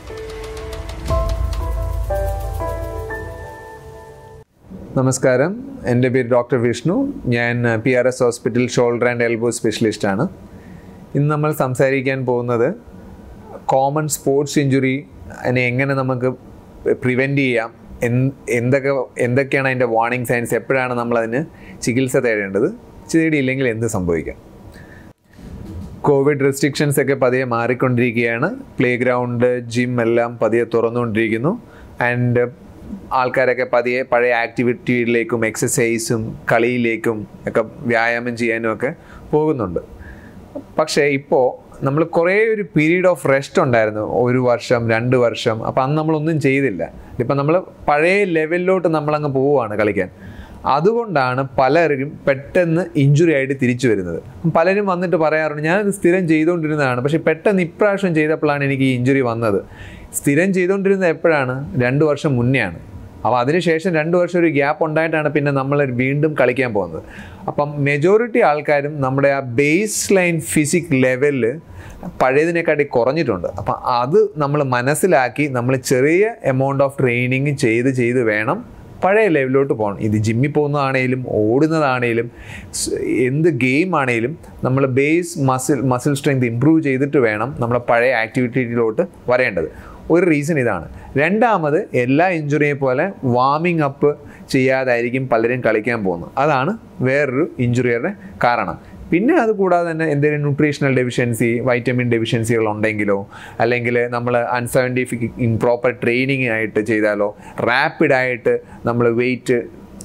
നമസ്കാരം എൻ്റെ പേര് ഡോക്ടർ വിഷ്ണു ഞാൻ P R S hospital shoulder and elbow സ്പെഷ്യലിസ്റ്റാണ് ഇന്ന് നമ്മൾ സംസാരിക്കാൻ പോകുന്നത് കോമൺ സ്പോർട്സ് ഇഞ്ചുറി അതിനെ എങ്ങനെ നമുക്ക് പ്രിവെൻറ്റ് ചെയ്യാം എന്ത് എന്തൊക്കെ എന്തൊക്കെയാണ് അതിൻ്റെ വാർണിംഗ് സൈൻസ് എപ്പോഴാണ് നമ്മളതിന് ചികിത്സ തേടേണ്ടത് തേടിയില്ലെങ്കിൽ എന്ത് സംഭവിക്കാം കോവിഡ് റെസ്ട്രിക്ഷൻസ് ഒക്കെ പതിയെ മാറിക്കൊണ്ടിരിക്കുകയാണ് പ്ലേ ഗ്രൗണ്ട് ജിം എല്ലാം പതിയെ തുറന്നുകൊണ്ടിരിക്കുന്നു ആൻഡ് ആൾക്കാരൊക്കെ പതിയെ പഴയ ആക്ടിവിറ്റിയിലേക്കും എക്സസൈസും കളിയിലേക്കും ഒക്കെ വ്യായാമം ചെയ്യാനും ഒക്കെ പോകുന്നുണ്ട് പക്ഷേ ഇപ്പോൾ നമ്മൾ കുറേ ഒരു പീരീഡ് ഓഫ് റെസ്റ്റ് ഉണ്ടായിരുന്നു ഒരു വർഷം രണ്ട് വർഷം അപ്പം അന്ന് നമ്മളൊന്നും ചെയ്തില്ല ഇപ്പം നമ്മൾ പഴയ ലെവലിലോട്ട് നമ്മളങ്ങ് പോവുകയാണ് കളിക്കാൻ അതുകൊണ്ടാണ് പലരും പെട്ടെന്ന് ഇഞ്ചുറി ആയിട്ട് തിരിച്ചു വരുന്നത് പലരും വന്നിട്ട് പറയാറുണ്ട് ഞാനത് സ്ഥിരം ചെയ്തുകൊണ്ടിരുന്നതാണ് പക്ഷേ പെട്ടെന്ന് ഇപ്രാവശ്യം ചെയ്തപ്പോഴാണ് എനിക്ക് ഈ ഇഞ്ചുറി വന്നത് സ്ഥിരം ചെയ്തുകൊണ്ടിരുന്നത് എപ്പോഴാണ് രണ്ട് വർഷം മുന്നെയാണ് അപ്പോൾ അതിനുശേഷം രണ്ട് വർഷം ഒരു ഗ്യാപ്പ് ഉണ്ടായിട്ടാണ് പിന്നെ നമ്മൾ വീണ്ടും കളിക്കാൻ പോകുന്നത് അപ്പം മെജോറിറ്റി ആൾക്കാരും നമ്മുടെ ആ ബേസ് ലൈൻ ഫിസിക് ലെവലിൽ പഴയതിനെക്കാട്ടി കുറഞ്ഞിട്ടുണ്ട് അപ്പം അത് നമ്മൾ മനസ്സിലാക്കി നമ്മൾ ചെറിയ എമൗണ്ട് ഓഫ് ട്രെയിനിങ് ചെയ്ത് ചെയ്ത് വേണം പഴയ ലെവലിലോട്ട് പോകണം ഇത് ജിമ്മിൽ പോകുന്നതാണേലും ഓടുന്നതാണേലും സ് എന്ത് ഗെയിം ആണേലും നമ്മൾ base muscle muscle strength improve ചെയ്തിട്ട് വേണം നമ്മൾ പഴയ ആക്ടിവിറ്റിയിലോട്ട് വരേണ്ടത് ഒരു റീസൺ ഇതാണ് രണ്ടാമത് എല്ലാ ഇഞ്ചുറിയെ പോലെ വാമിംഗ് അപ്പ് ചെയ്യാതായിരിക്കും പലരും കളിക്കാൻ പോകുന്നത് അതാണ് വേറൊരു ഇഞ്ചുറിയുടെ കാരണം പിന്നെ അത് കൂടാതെ തന്നെ എന്തെങ്കിലും ന്യൂട്രീഷണൽ ഡെഫിഷ്യൻസി വൈറ്റമിൻ ഡെഫിഷ്യൻസികൾ ഉണ്ടെങ്കിലോ അല്ലെങ്കിൽ നമ്മൾ അൺസയൻറ്റിഫിക് ഇംപ്രോപ്പർ ട്രെയിനിങ് ആയിട്ട് ചെയ്താലോ റാപ്പിഡായിട്ട് നമ്മൾ വെയിറ്റ്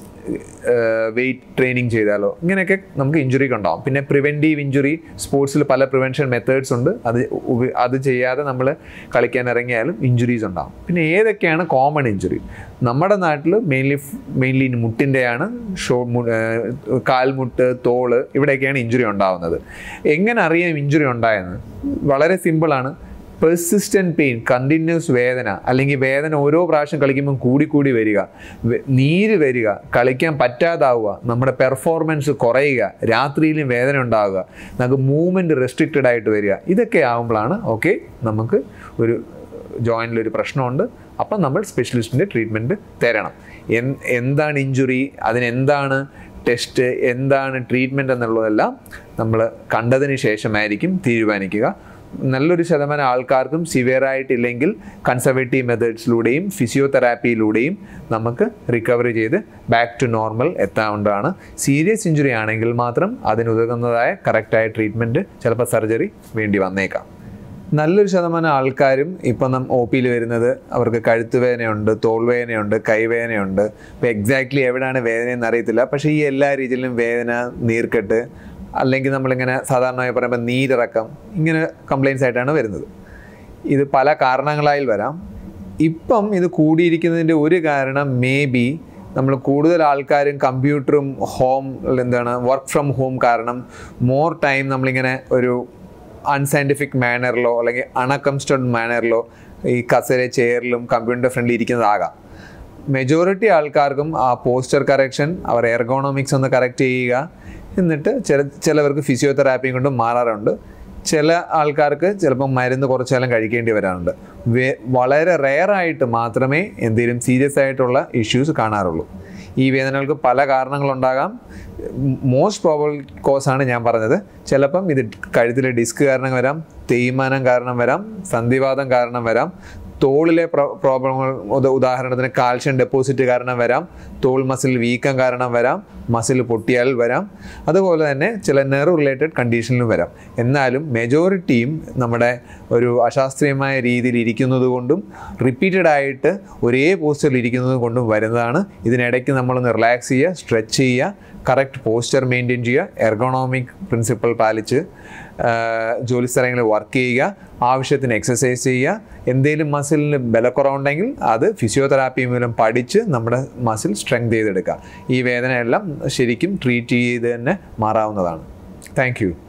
വെയിറ്റ് ട്രെയിനിങ് ചെയ്താലോ ഇങ്ങനെയൊക്കെ നമുക്ക് ഇഞ്ചുറിക്ക് ഉണ്ടാവും പിന്നെ പ്രിവെൻറ്റീവ് ഇഞ്ചുറി സ്പോർട്സിൽ പല പ്രിവെൻഷൻ മെത്തേഡ്സ് ഉണ്ട് അത് ഉപ- അത് ചെയ്യാതെ നമ്മൾ കളിക്കാൻ ഇറങ്ങിയാലും ഇഞ്ചുറീസ് ഉണ്ടാവും പിന്നെ ഏതൊക്കെയാണ് കോമൺ ഇഞ്ചുറി നമ്മുടെ നാട്ടിൽ മെയിൻലി മെയിൻലി മുട്ടിൻ്റെയാണ് ഷോ മു- ഏഹ് കാൽമുട്ട് തോള് ഇവിടെയൊക്കെയാണ് ഇഞ്ചുറി ഉണ്ടാവുന്നത് എങ്ങനെ അറിയാം ഇഞ്ചുറി ഉണ്ടായെന്ന് വളരെ സിമ്പിളാണ് പെർസിസ്റ്റൻറ്റ് പെയിൻ കണ്ടിന്യൂസ് വേദന അല്ലെങ്കിൽ വേദന ഓരോ പ്രാവശ്യം കളിക്കുമ്പോൾ കൂടി കൂടി വരിക വെ- നീര് വരിക കളിക്കാൻ പറ്റാതാവുക നമ്മുടെ പെർഫോമൻസ് കുറയുക രാത്രിയിലും വേദന ഉണ്ടാവുക നമുക്ക് മൂവ്മെൻറ്റ് റെസ്ട്രിക്റ്റഡ് ആയിട്ട് വരിക ഇതൊക്കെ ആകുമ്പോഴാണ് ഓക്കെ നമുക്ക് ഒരു ജോയിനിൽ ഒരു പ്രശ്നമുണ്ട് അപ്പം നമ്മൾ സ്പെഷ്യലിസ്റ്റിൻ്റെ ട്രീറ്റ്മെൻറ്റ് തരണം എൻ എന്താണ് ഇഞ്ചുറി അതിനെന്താണ് ടെസ്റ്റ് എന്താണ് ട്രീറ്റ്മെൻറ്റ് എന്നുള്ളതെല്ലാം നമ്മൾ കണ്ടതിന് ശേഷമായിരിക്കും തീരുമാനിക്കുക നല്ലൊരു ശതമാനം ആൾക്കാർക്കും സിവിയർ ആയിട്ടില്ലെങ്കിൽ കൺസർവേറ്റീവ് മെത്തേഡ്സിലൂടെയും ഫിസിയോതെറാപ്പിയിലൂടെയും നമുക്ക് റിക്കവറി ചെയ്ത് ബാക്ക് ടു നോർമൽ എത്താവുന്നതാണ് സീരിയസ് ഇഞ്ചുറി ആണെങ്കിൽ മാത്രം അതിനുതകുന്നതായ കറക്റ്റായ ട്രീറ്റ്മെൻറ്റ് ചിലപ്പോൾ സർജറി വേണ്ടി വന്നേക്കാം നല്ലൊരു ശതമാനം ആൾക്കാരും ഇപ്പം നം ഒ പിയിൽ വരുന്നത് അവർക്ക് കഴുത്ത് വേദനയുണ്ട് തോൾ വേദനയുണ്ട് കൈവേദനയുണ്ട് ഇപ്പോൾ എക്സാക്ട്ലി എവിടെയാണ് വേദനയെന്ന് അറിയത്തില്ല പക്ഷേ ഈ എല്ലാ രീതിയിലും വേദന നീർക്കെട്ട് അല്ലെങ്കിൽ നമ്മളിങ്ങനെ സാധാരണയായി പറയുമ്പോൾ നീരിറക്കം ഇങ്ങനെ കംപ്ലയിൻസ് ആയിട്ടാണ് വരുന്നത് ഇത് പല കാരണങ്ങളായി വരാം ഇപ്പം ഇത് കൂടിയിരിക്കുന്നതിൻ്റെ ഒരു കാരണം മേ ബി നമ്മൾ കൂടുതൽ ആൾക്കാരും കമ്പ്യൂട്ടറും ഹോം എന്താണ് വർക്ക് ഫ്രം ഹോം കാരണം മോർ ടൈം നമ്മളിങ്ങനെ ഒരു അൺസയൻറ്റിഫിക് മാനറിലോ അല്ലെങ്കിൽ അൺഅക്കംസ്റ്റഡ് മാനറിലോ ഈ കസേര ചെയറിലും കമ്പ്യൂട്ടറിൻ്റെ ഫ്രണ്ടിൽ ഇരിക്കുന്നതാകാം മെജോറിറ്റി ആൾക്കാർക്കും ആ പോസ്റ്റർ കറക്ഷൻ അവർ എർഗോണോമിക്സ് ഒന്ന് കറക്റ്റ് ചെയ്യുക എന്നിട്ട് ചില ചിലവർക്ക് ഫിസിയോതെറാപ്പിയും കൊണ്ട് മാറാറുണ്ട് ചില ആൾക്കാർക്ക് ചിലപ്പോൾ മരുന്ന് കുറച്ചു കാലം കഴിക്കേണ്ടി വരാറുണ്ട് വേ- വളരെ റെയറായിട്ട് മാത്രമേ എന്തെങ്കിലും സീരിയസ് ആയിട്ടുള്ള ഇഷ്യൂസ് കാണാറുള്ളൂ ഈ വേദനകൾക്ക് പല കാരണങ്ങളുണ്ടാകാം മോസ്റ്റ് പ്രോബിൾ കോസാണ് ഞാൻ പറഞ്ഞത് ചിലപ്പം ഇത് കഴുത്തിലെ ഡിസ്ക് കാരണം വരാം തേയ്മാനം കാരണം വരാം സന്ധിവാദം കാരണം വരാം തോളിലെ പ്രോബ്ലങ്ങൾ ഉദാഹരണത്തിന് കാൽഷ്യം ഡെപ്പോസിറ്റ് കാരണം വരാം തോൾ മസിൽ വീക്കം കാരണം വരാം മസിൽ പൊട്ടിയാൽ വരാം അതുപോലെ തന്നെ ചില നെർവ് റിലേറ്റഡ് കണ്ടീഷനിലും വരാം എന്നാലും മെജോറിറ്റിയും നമ്മുടെ ഒരു അശാസ്ത്രീയമായ രീതിയിൽ ഇരിക്കുന്നത് കൊണ്ടും റിപ്പീറ്റഡ് ആയിട്ട് ഒരേ പോസ്റ്ററിൽ ഇരിക്കുന്നത് കൊണ്ടും വരുന്നതാണ് ഇതിനിടയ്ക്ക് നമ്മളൊന്ന് റിലാക്സ് ചെയ്യുക സ്ട്രെച്ച് ചെയ്യുക കറക്റ്റ് പോസ്റ്റർ മെയിൻറ്റെയിൻ ചെയ്യുക എർഗോണോമിക് പ്രിൻസിപ്പൾ പാലിച്ച് ആ, ജോലി സ്ഥലങ്ങളിൽ വർക്ക് ചെയ്യുക ആവശ്യത്തിന് എക്സസൈസ് ചെയ്യുക എന്തെങ്കിലും മസിലിന് ബലക്കുറവുണ്ടെങ്കിൽ അത് ഫിസിയോതെറാപ്പി മൂലം പഠിച്ച് നമ്മുടെ മസിൽ സ്ട്രെങ്ത് ചെയ്തെടുക്കുക ഈ വേദനയെല്ലാം ശരിക്കും ട്രീറ്റ് ചെയ്ത് തന്നെ മാറാവുന്നതാണ് താങ്ക് യു